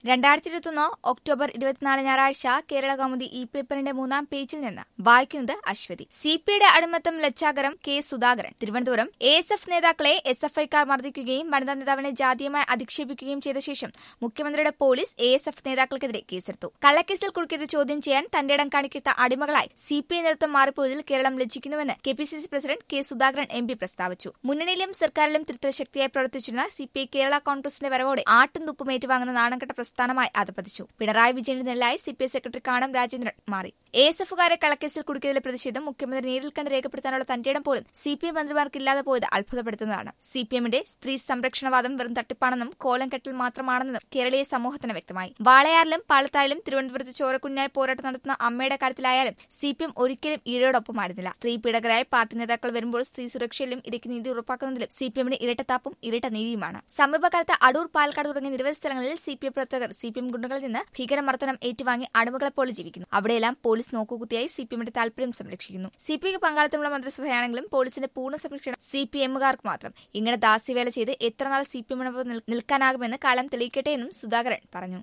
രണ്ടായിരത്തി ഇരുപത്തൊന്ന് ഒക്ടോബർ ഇരുപത്തിനാല് ഞായറാഴ്ച കേരള കൗമുദി ഇ പേപ്പറിന്റെ മൂന്നാം പേജിൽ നിന്ന് വായിക്കുന്നത് അശ്വതി സി പിയുടെ അടിമത്തം ലജ്ജാകരം K Sudhakaran Thiruvananthapuram A S F നേതാക്കളെ എസ് എഫ് ഐക്കാർ മർദ്ദിക്കുകയും വനിതാ നേതാവിനെ ജാതീയമായി അധിക്ഷേപിക്കുകയും ചെയ്ത ശേഷം മുഖ്യമന്ത്രിയുടെ പോലീസ് എ എസ് എഫ് നേതാക്കൾക്കെതിരെ കേസെടുത്തു കള്ളക്കേസിൽ കുടുക്കിയത് ചോദ്യം ചെയ്യാൻ തന്റെ ഇടം കാണിക്കുന്ന അടിമകളായി സി പി ഐ നേതൃത്വം മാറിപ്പോയതിൽ കേരളം ലജ്ജിക്കുന്നുവെന്ന് K P C C president K Sudhakaran M P പ്രസ്താവിച്ചു മുന്നണിയിലും സർക്കാരിലും തിരുത്തൽ ശക്തിയായി പ്രവർത്തിച്ചിരുന്ന സി പി ഐ കേരള കോൺഗ്രസിന്റെ വരവോടെ ആട്ടും തുപ്പും ഏറ്റുവാങ്ങുന്ന നാണംകെട്ട പ്രസ്ഥാനമായി അധപതിച്ചു പിണറായി വിജയന്റെ നെല്ലായി C P I secretary Kanam Rajendran മാറി എ എസ് എഫുകാരെ കള്ളക്കേസിൽ കുടുക്കിയതിലെ പ്രതിഷേധം മുഖ്യമന്ത്രി നേരിൽ കണ്ട് രേഖപ്പെടുത്താനുള്ള തന്റെ ഇടം പോലും സി പി ഐ മന്ത്രിമാർക്കില്ലാതെ പോയത് അത്ഭുതപ്പെടുത്തുന്നതാണ് സി പി എമ്മിന്റെ സ്ത്രീ സംരക്ഷണവാദം വെറും തട്ടിപ്പാണെന്നും കോലം കെട്ടൽ മാത്രമാണെന്നും കേരളീയ സമൂഹത്തിന് വ്യക്തമായി വാളയാറിലും പാലത്തായാലും തിരുവനന്തപുരത്ത് ചോരക്കുഞ്ഞായി പോരാട്ടം നടത്തുന്ന അമ്മയുടെ കാര്യത്തിലായാലും സി പി എം ഒരിക്കലും ഇരയോടൊപ്പമായിരുന്നില്ല സ്ത്രീ പീഡകരായ പാർട്ടി നേതാക്കൾ വരുമ്പോൾ സ്ത്രീ സുരക്ഷയിലും ഇടയ്ക്ക് നീതി ഉറപ്പാക്കുന്നതിലും സി പി എമ്മിന് ഇരട്ടത്താപ്പും ഇരട്ട നീതിയുമാണ് സമീപകാലത്ത് അടൂർ പാലക്കാട് തുടങ്ങിയ നിരവധി സ്ഥലങ്ങളിൽ സി പി എം പ്രവർത്തകർ സി പി എം ഗുണ്ടകളിൽ നിന്ന് ഭീകരമർദ്ദനം ഏറ്റുവാങ്ങി അടിമകളെപ്പോലെ ജീവിക്കുന്നു അവിടെയെല്ലാം പോലീസ് നോക്കുകുത്തിയായി സി പി എമ്മിന്റെ താൽപര്യം സംരക്ഷിക്കുന്നു സി പി ഐക്ക് പങ്കാളിത്തമുള്ള മന്ത്രിസഭയാണെങ്കിലും പോലീസിന്റെ പൂർണ്ണ സംരക്ഷണം സി പി എമ്മുകാർക്ക് മാത്രം ഇങ്ങനെ ദാസ്യവേല ചെയ്ത് എത്ര നാൾ സി പി എമ്മിനൊപ്പം നിൽക്കാനാകുമെന്ന് കാലം തെളിയിക്കട്ടെ എന്നും സുധാകരൻ പറഞ്ഞു